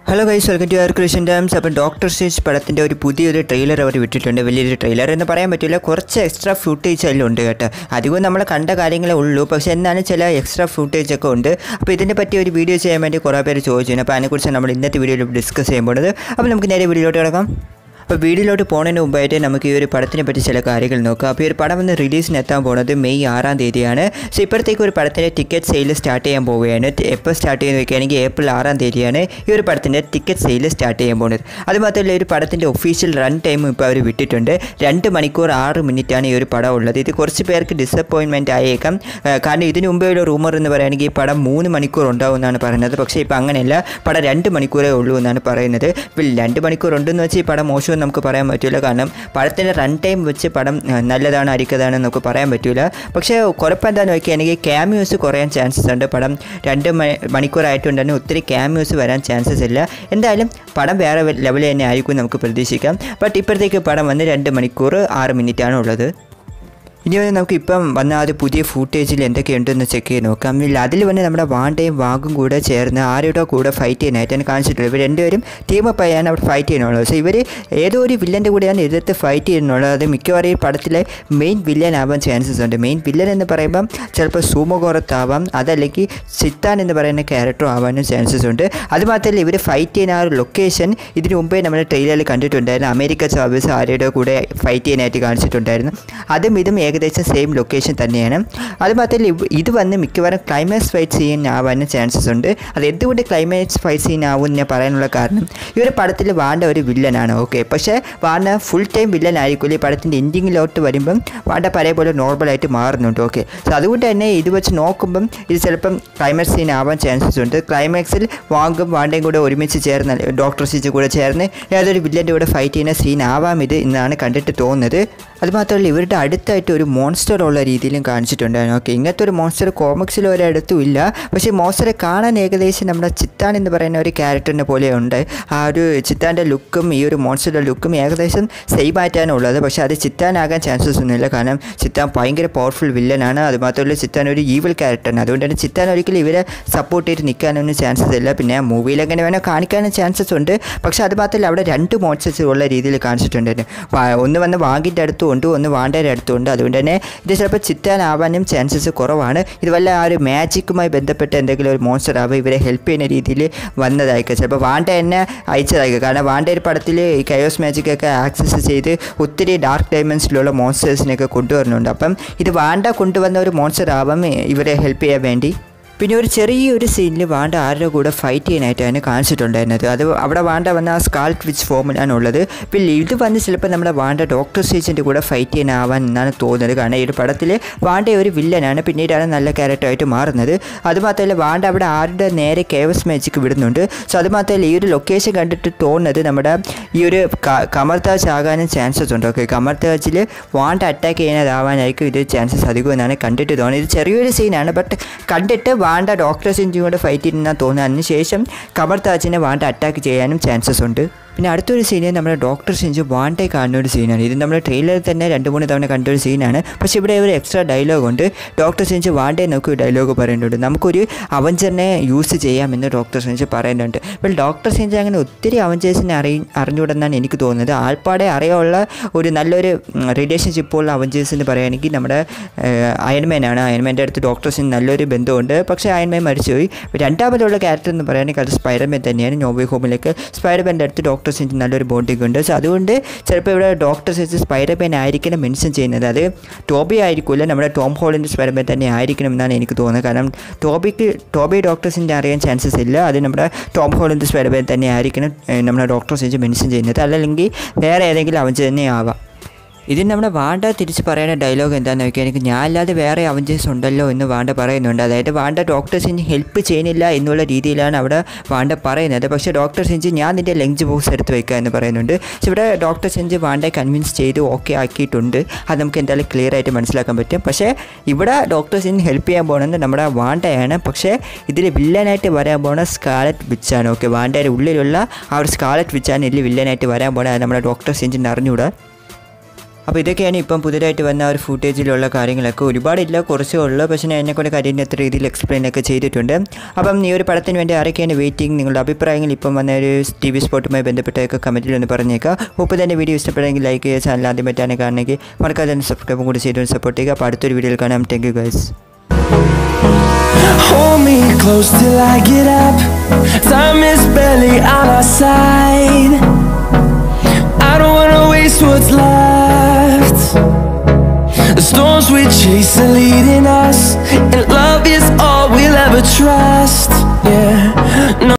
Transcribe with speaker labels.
Speaker 1: Hello guys welcome to ആർ ക്രിഷൻ ഡാംസ് അപ്പം ഡോക്ടർ സ്റ്റേജ് പടത്തിൻ്റെ ഒരു പുതിയൊരു ട്രെയിലർ അവർ വിട്ടിട്ടുണ്ട് വലിയൊരു ട്രെയിലർ എന്ന് പറയാൻ പറ്റില്ല കുറച്ച് എക്സ്ട്രാ ഫുട്ടേജ് അതിലും ഉണ്ട് കേട്ടോ അധികം നമ്മൾ കണ്ട കാര്യങ്ങളേ ഉള്ളൂ പക്ഷേ എന്നാലും ചില എക്സ്ട്രാ ഫുട്ടേജ് ഒക്കെ ഉണ്ട് അപ്പോൾ ഇതിനെ പറ്റി ഒരു വീഡിയോ ചെയ്യാൻ വേണ്ടി കുറേ പേര് ചോദിച്ചു അപ്പോൾ അതിനെക്കുറിച്ച് നമ്മൾ ഇന്നത്തെ വീഡിയോയിൽ ഡിസ്കസ് ചെയ്യാൻ പോകുന്നത് അപ്പോൾ നമുക്ക് നേരെ വീഡിയോയിലോട്ട് കിടക്കാം അപ്പോൾ വീഡിയോയിലോട്ട് പോകുന്നതിന് മുമ്പായിട്ട് നമുക്ക് ഈ ഒരു പടത്തിനെ പറ്റി ചില കാര്യങ്ങൾ നോക്കാം അപ്പോൾ ഈ ഒരു പടം വന്ന് റിലീസിന് എത്താൻ പോകുന്നത് മെയ് ആറാം തീയതിയാണ് സോ ഇപ്പോഴത്തേക്ക് ഒരു പടത്തിൻ്റെ ടിക്കറ്റ് സെയിൽ സ്റ്റാർട്ട് ചെയ്യാൻ പോവുകയാണ് എപ്പോൾ സ്റ്റാർട്ട് ചെയ്യുന്ന വെക്കുകയാണെങ്കിൽ ഏപ്രിൽ ആറാം തീയതിയാണ് ഈ ഒരു പടത്തിൻ്റെ ടിക്കറ്റ് സെയിൽ സ്റ്റാർട്ട് ചെയ്യാൻ പോകുന്നത് അതുമാത്രമല്ല ഈ ഒരു പടത്തിൻ്റെ ഒഫീഷ്യൽ റൺ ടൈം ഇപ്പോൾ അവർ വിട്ടിട്ടുണ്ട് രണ്ട് മണിക്കൂർ ആറ് മിനിറ്റാണ് ഈ ഒരു പടം ഉള്ളത് ഇത് കുറച്ച് പേർക്ക് ഡിസപ്പോയിൻമെൻറ്റ് ആയേക്കാം ആ, കാരണം ഇതിനു മുമ്പേ ഒരു റൂമർ എന്ന് പറയുകയാണെങ്കിൽ ഈ പടം മൂന്ന് മണിക്കൂർ ഉണ്ടാവും എന്നാണ് പറയുന്നത് പക്ഷേ ഇപ്പോൾ അങ്ങനെയല്ല പടം രണ്ട് മണിക്കൂറേ ഉള്ളൂ എന്നാണ് പറയുന്നത് ഇപ്പോൾ രണ്ട് മണിക്കൂർ ഉണ്ടെന്ന് വെച്ച് ഈ പടം മോശമെന്ന് നമുക്ക് പറയാൻ പറ്റില്ല കാരണം പടത്തിൻ്റെ റൺ ടൈം വെച്ച് പടം ആ, നല്ലതാണ് അരിക്കതാണ് നമുക്ക് പറയാൻ പറ്റില്ല പക്ഷേ കുഴപ്പം എന്താണെന്ന് വെക്കുകയാണെങ്കിൽ ക്യാമ്യൂസ് കുറയാൻ ചാൻസസ് ഉണ്ട് പടം രണ്ട് മണി മണിക്കൂറായിട്ടുണ്ട് തന്നെ ഒത്തിരി ക്യാമ്യൂസ് വരാൻ ചാൻസസ് ഇല്ല എന്തായാലും പടം വേറെ ലെവൽ തന്നെ ആയിരിക്കും നമുക്ക് പ്രതീക്ഷിക്കാം ബട്ട് ഇപ്പോഴത്തേക്ക് പടം വന്ന് രണ്ട് മണിക്കൂർ ആറ് മിനിറ്റാണ് ഉള്ളത് ഇനി വന്ന് നമുക്ക് ഇപ്പം വന്ന അത് പുതിയ ഫൂട്ടേജിൽ എന്തൊക്കെയുണ്ടെന്ന് ചെക്ക് ചെയ്ത് നോക്കാം ഇല്ല അതിൽ വന്ന് നമ്മുടെ വാണ്ടയും വാഗും കൂടെ ചേർന്ന് ആരുടെ കൂടെ ഫൈറ്റ് ചെയ്യാനായിട്ടാണ് കാണിച്ചിട്ടുള്ളത് ഇവർ രണ്ടുപേരും ടീമപ്പ് ആയാണ് അവിടെ ഫൈറ്റ് ചെയ്യുന്നുള്ളത് സോ ഇവർ ഏതോ ഒരു വില്ലൻ്റെ കൂടെയാണ് എതിർത്ത് ഫൈറ്റ് ചെയ്യുന്നുള്ളത് അത് മിക്കവാറും ഈ പടത്തിലെ മെയിൻ വില്ലൻ ആവാൻ ചാൻസസ് ഉണ്ട് മെയിൻ വില്ലൻ എന്ന് പറയുമ്പം ചിലപ്പോൾ സൂമോഗോറത്താവാം അതല്ലെങ്കിൽ സിത്താൻ എന്ന് പറയുന്ന ക്യാരക്ടർ ആവാനും ചാൻസസ് ഉണ്ട് അതുമാത്രമല്ല ഇവർ ഫൈറ്റ് ചെയ്യുന്ന ആ ഒരു ലൊക്കേഷൻ ഇതിനു മുമ്പേ നമ്മുടെ ട്രെയിലറിൽ കണ്ടിട്ടുണ്ടായിരുന്നു അമേരിക്ക ചാവേഴ്സ് ആരുടെ കൂടെ ഫൈറ്റ് ചെയ്യാനായിട്ട് കാണിച്ചിട്ടുണ്ടായിരുന്നു അതും ഇതും ഏകദേശം സെയിം ലൊക്കേഷൻ തന്നെയാണ് അതുമാത്രമല്ല ഇവ- ഇത് വന്ന് മിക്കവാറും ക്ലൈമാക്സ് ഫൈറ്റ് സീൻ ആവാനും ചാൻസസ് ഉണ്ട് അത് എന്തുകൊണ്ട് ക്ലൈമാക്സ് ഫൈറ്റ് സീൻ ആവും എന്ന് ഞാൻ പറയാനുള്ള കാരണം ഈ ഒരു പടത്തിൽ വാണ്ട ഒരു വില്ലനാണ് ഓക്കെ പക്ഷേ വാണ്ട ഫുൾ ടൈം വില്ലൻ ആയിരിക്കില്ല ഈ പടത്തിൻ്റെ എൻഡിങ്ങിലോട്ട് വരുമ്പം വാണ്ട പഴയ പോലെ നോർമലായിട്ട് മാറുന്നുണ്ട് ഓക്കെ സോ അതുകൊണ്ട് തന്നെ ഇത് വെച്ച് നോക്കുമ്പം ഇത് ചിലപ്പം ക്ലൈമാക്സ് സീൻ ആവാൻ ചാൻസസ് ഉണ്ട് ക്ലൈമാക്സിൽ വാങ്കും വാണ്ടയും കൂടെ ഒരുമിച്ച് ചേർന്ന് ഡോക്ടർ സിച്ച് കൂടെ ചേർന്ന് ഏതൊരു വില്ലൻ്റെ കൂടെ ഫൈറ്റ് ചെയ്യുന്ന സീൻ ആവാം ഇത് എന്നാണ് കണ്ടിട്ട് തോന്നുന്നത് അതുമാത്രമല്ല ഇവരുടെ അടുത്തായിട്ട് ഒരു മോൺസ്റ്റർ ഉള്ള രീതിയിലും കാണിച്ചിട്ടുണ്ടായിരുന്നു ഓക്കെ ഇങ്ങനത്തെ ഒരു മോൺസ്റ്റർ കോമിക്സിൽ ഒരിടത്തും ഇല്ല പക്ഷേ മോൺസ്റ്ററെ കാണാൻ ഏകദേശം നമ്മുടെ ചിത്താൻ എന്ന് പറയുന്ന ഒരു ക്യാരക്ടറിനെ പോലെ ഉണ്ട് ആ ഒരു ചിത്താൻ്റെ ലുക്കും ഈ ഒരു മോൺസ്റ്ററുടെ ലുക്കും ഏകദേശം സെയിം ആയിട്ടാണ് ഉള്ളത് പക്ഷേ അത് ചിത്താനാകാൻ ചാൻസസ് ഒന്നുമില്ല കാരണം ചിത്താൻ ഭയങ്കര പവർഫുൾ വില്ലനാണ് അതുമാത്രമല്ല ചിത്താൻ ഒരു ഈവൽ ക്യാരക്ടറാണ് അതുകൊണ്ട് തന്നെ ചിത്താൻ ഒരിക്കലും ഇവരെ സപ്പോർട്ട് ചെയ്ത് നിൽക്കാനൊന്നും ചാൻസസ് ഇല്ല പിന്നെ മൂവിയിൽ എങ്ങനെ വേണേൽ കാണിക്കാനും ചാൻസസ് ഉണ്ട് പക്ഷേ അത് മാത്രമല്ല അവിടെ രണ്ട് മോൺസ്റ്റേഴ്സ് ഉള്ള രീതിയിൽ കാണിച്ചിട്ടുണ്ടായിരുന്നു വാ- ഒന്ന് വന്ന് വാങ്ങിൻ്റെ അടുത്തും ഉണ്ട് ഒന്ന് വാണ്ടയുടെ അടുത്തും ഉണ്ട് അതുകൊണ്ട് തന്നെ ഇത് ചിലപ്പോൾ ചിത്താനാവാനും ചാൻസസ് കുറവാണ് ഇത് വല്ല ആ ഒരു മാജിക്കുമായി ബന്ധപ്പെട്ട എന്തെങ്കിലും ഒരു മോൺസ്റ്റർ ആവുക ഇവരെ ഹെൽപ്പ് ചെയ്യുന്ന രീതിയിൽ വന്നതായിരിക്കും ചിലപ്പോൾ വാണ്ട തന്നെ അയച്ചതായിരിക്കും കാരണം വാണ്ട ഒരു പടത്തിൽ ഈ കയോസ് മാജിക്കൊക്കെ ആക്സസ് ചെയ്ത് ഒത്തിരി ഡാർക്ക് ഡയമെൻസിലുള്ള മോൺസ്റ്റേഴ്സിനെയൊക്കെ കൊണ്ടുവരുന്നുണ്ട് അപ്പം ഇത് വാണ്ട കൊണ്ടുവന്ന ഒരു മോൺസ്റ്റർ ആവാം ഇവരെ ഹെൽപ്പ് ചെയ്യാൻ വേണ്ടി പിന്നെ ഒരു ചെറിയൊരു സീനിൽ വാണ്ട ആരുടെ കൂടെ ഫൈറ്റ് ചെയ്യാനായിട്ടാണ് കാണിച്ചിട്ടുണ്ടായിരുന്നത് അത് അവിടെ വാണ്ട വന്ന ആ സ്കാൾട്ട് വിച്ച് ഫോമിലാണ് ഉള്ളത് പിന്നെ ഇത് വന്ന് ചിലപ്പോൾ നമ്മുടെ വാണ്ട ഡോക്ടർ സ്റ്റേജിൻ്റെ കൂടെ ഫൈറ്റ് ചെയ്യാനാവാൻ എന്നാണ് തോന്നുന്നത് കാരണം ഈ ഒരു പടത്തിൽ വാണ്ട ഒരു വില്ലനാണ് പിന്നീടാണ് നല്ല ക്യാരക്ടറായിട്ട് മാറുന്നത് അതുമാത്രമല്ല വാണ്ട അവിടെ ആരുടെ നേരെ കേവസ് മാജിക്ക് വിടുന്നുണ്ട് സോ അതുമാത്രമല്ല ഈ ഒരു ലൊക്കേഷൻ കണ്ടിട്ട് തോന്നുന്നത് നമ്മുടെ ഈ ഒരു ക- കമർതാജ് ആകാനും ചാൻസസ് ഉണ്ട് ഓക്കെ കമർതാജിൽ വാണ്ട അറ്റാക്ക് ചെയ്യുന്നതാവാനായിരിക്കും ഇത് ചാൻസസ് അധികം എന്നാണ് കണ്ടിട്ട് തോന്നുന്നത് ഇത് ചെറിയൊരു സീനാണ് ബട്ട് കണ്ടിട്ട് വാണ്ട ഡോക്ടർ സിഞ്ചും കൂടെ ഫൈറ്റ് ചെയ്യുന്ന തോന്നുന്നു അതിനുശേഷം കമർതാജിനെ വാണ്ട അറ്റാക്ക് ചെയ്യാനും ചാൻസസ് ഉണ്ട് പിന്നെ അടുത്തൊരു സീന് നമ്മുടെ ഡോക്ടർ സിഞ്ചു വാണ്ടെ കാണുന്ന ഒരു സീനാണ് ഇത് നമ്മുടെ ട്രെയിലറിൽ തന്നെ രണ്ട് മൂന്ന് തവണ കണ്ട ഒരു സീനാണ് പക്ഷേ ഇവിടെ ഒരു എക്സ്ട്രാ ഡയലോഗ് ഉണ്ട് ഡോക്ടർ സിഞ്ചു വാണ്ടെ നോക്കി ഡയലോഗ് പറയുന്നുണ്ട് നമുക്കൊരു അവഞ്ചറിനെ യൂസ് ചെയ്യാമെന്ന് ഡോക്ടർ സിഞ്ചു പറയുന്നുണ്ട് ഇപ്പോൾ ഡോക്ടർ സിഞ്ചു അങ്ങനെ ഒത്തിരി അവഞ്ചേഴ്സിനെ അറി അറിഞ്ഞുകൂടെന്നാണ് എനിക്ക് തോന്നുന്നത് ആൾപ്പാടെ അറിയാനുള്ള ഒരു നല്ലൊരു റിലേഷൻഷിപ്പുള്ള അവഞ്ചേഴ്സ് എന്ന് പറയുകയാണെങ്കിൽ നമ്മുടെ അയൺമാനാണ് അയൺമാൻ്റെ അടുത്ത് ഡോക്ടർ സിഞ്ച് നല്ലൊരു ബന്ധമുണ്ട് പക്ഷേ അയൺമാൻ മരിച്ചുപോയി രണ്ടാമതുള്ള ക്യാരക്ടർ എന്ന് പറയുകയാണെങ്കിൽ അത് സ്പൈഡർമാൻ തന്നെയാണ് നോവേ ഹോമിലേക്ക് സ്പൈഡർമാൻ്റെ അടുത്ത് ഡോക്ടർ സിഞ്ച് നല്ലൊരു ബോണ്ടിങ് ഉണ്ട് സോ അതുകൊണ്ട് ചിലപ്പോൾ ഇവിടെ ഡോക്ടർ സിഞ്ച് സ്പൈഡർമാൻ ആയിരിക്കണം മെൻഷൻ ചെയ്യുന്നത് അത് ടോബി ആയിരിക്കില്ല നമ്മുടെ ടോം ഹോളിൻ്റെ സ്പൈഡർമാൻ തന്നെ ആയിരിക്കണം എന്നാണ് എനിക്ക് തോന്നുന്നത് കാരണം ടോബിക്ക് ടോബി ഡോക്ടർ സിഞ്ച് അറിയാൻ ചാൻസസ് ഇല്ല അത് നമ്മുടെ ടോം ഹോളിൻ്റെ സ്പൈഡർമാൻ തന്നെ ആയിരിക്കണം ഏഹ്, നമ്മുടെ ഡോക്ടർ സിഞ്ച് മെൻഷൻ ചെയ്യുന്നത് അല്ലെങ്കിൽ വേറെ ഏതെങ്കിലും അവൻ തന്നെ ആവാം ഇതിന് നമ്മുടെ വാണ്ട തിരിച്ച് പറയുന്ന ഡയലോഗ് എന്താണെന്ന് നോക്കിയാൽ എനിക്ക് ഞാൻ അല്ലാതെ വേറെ അവഞ്ചേഴ്സ് ഉണ്ടല്ലോ എന്ന് വാണ്ട പറയുന്നുണ്ട് അതായത് വാണ്ട ഡോക്ടർ സിഞ്ച് ഹെൽപ്പ് ചെയ്യുന്നില്ല എന്നുള്ള രീതിയിലാണ് അവിടെ വാണ്ട പറയുന്നത് പക്ഷേ ഡോക്ടർ സിഞ്ച് ഞാൻ നിൻ്റെ ലഞ്ച് ബോക്സ് എടുത്ത് വെക്കുക എന്ന് പറയുന്നുണ്ട് പക്ഷേ ഇവിടെ ഡോക്ടർ സിഞ്ച് വാണ്ടെ കൺവിൻസ് ചെയ്ത് ഓക്കെ ആക്കിയിട്ടുണ്ട് അത് നമുക്ക് എന്തായാലും ക്ലിയർ ആയിട്ട് മനസ്സിലാക്കാൻ പറ്റും പക്ഷേ ഇവിടെ ഡോക്ടർ സിഞ്ച് ഹെൽപ്പ് ചെയ്യാൻ പോകുന്നത് നമ്മുടെ വാണ്ടയാണ് പക്ഷേ ഇതിൽ വില്ലനായിട്ട് വരാൻ പോകുന്ന സ്കാലറ്റ് വിച്ചാണ് ഓക്കെ വാണ്ടയുടെ ഉള്ളിലുള്ള ആ ഒരു സ്കാലറ്റ് വിച്ചാണ് ഇതിൽ വില്ലനായിട്ട് വരാൻ പോകുന്നത് അത് നമ്മുടെ ഡോക്ടർ സിഞ്ചിന് അറിഞ്ഞുകൂടാ അപ്പോൾ ഇതൊക്കെയാണ് ഇപ്പം പുതിയതായിട്ട് വന്ന ആ ഒരു ഫുട്ടേജിലുള്ള കാര്യങ്ങളൊക്കെ ഒരുപാടില്ല കുറച്ചേ ഉള്ളൂ പക്ഷേ ഞാൻ എന്നെക്കൊണ്ട് കഴിയുന്നത്ര രീതിയിൽ എക്സ്പ്ലെയിൻ ഒക്കെ ചെയ്തിട്ടുണ്ട് അപ്പം ഈ ഒരു പടത്തിന് വേണ്ടി ആരൊക്കെയാണ് വെയിറ്റിംഗ് നിങ്ങളുടെ അഭിപ്രായങ്ങൾ ഇപ്പം വന്ന ഒരു ടി വി സ്പോട്ടുമായി ബന്ധപ്പെട്ടൊക്കെ കമൻറ്റിൽ ഒന്ന് പറഞ്ഞേക്കാം ഒപ്പം തന്നെ വീഡിയോ ഇഷ്ടപ്പെടുമെങ്കിൽ ലൈക്ക് ചെയ്യുക ചാനൽ ആദ്യമായിട്ടാണ് കാണണമെങ്കിൽ മറക്കാതെ തന്നെ സബ്സ്ക്രൈബും കൂടി ചെയ്തുകൊണ്ട് സപ്പോർട്ട് ചെയ്യുക അപ്പോൾ അടുത്തൊരു വീഡിയോയിൽ കാണാം thank you guys
Speaker 2: Hold me close till I get up. Time is barely on our side. I don't wanna waste what's left. The storms we chase are leading us, and love is all we'll ever trust. Yeah. No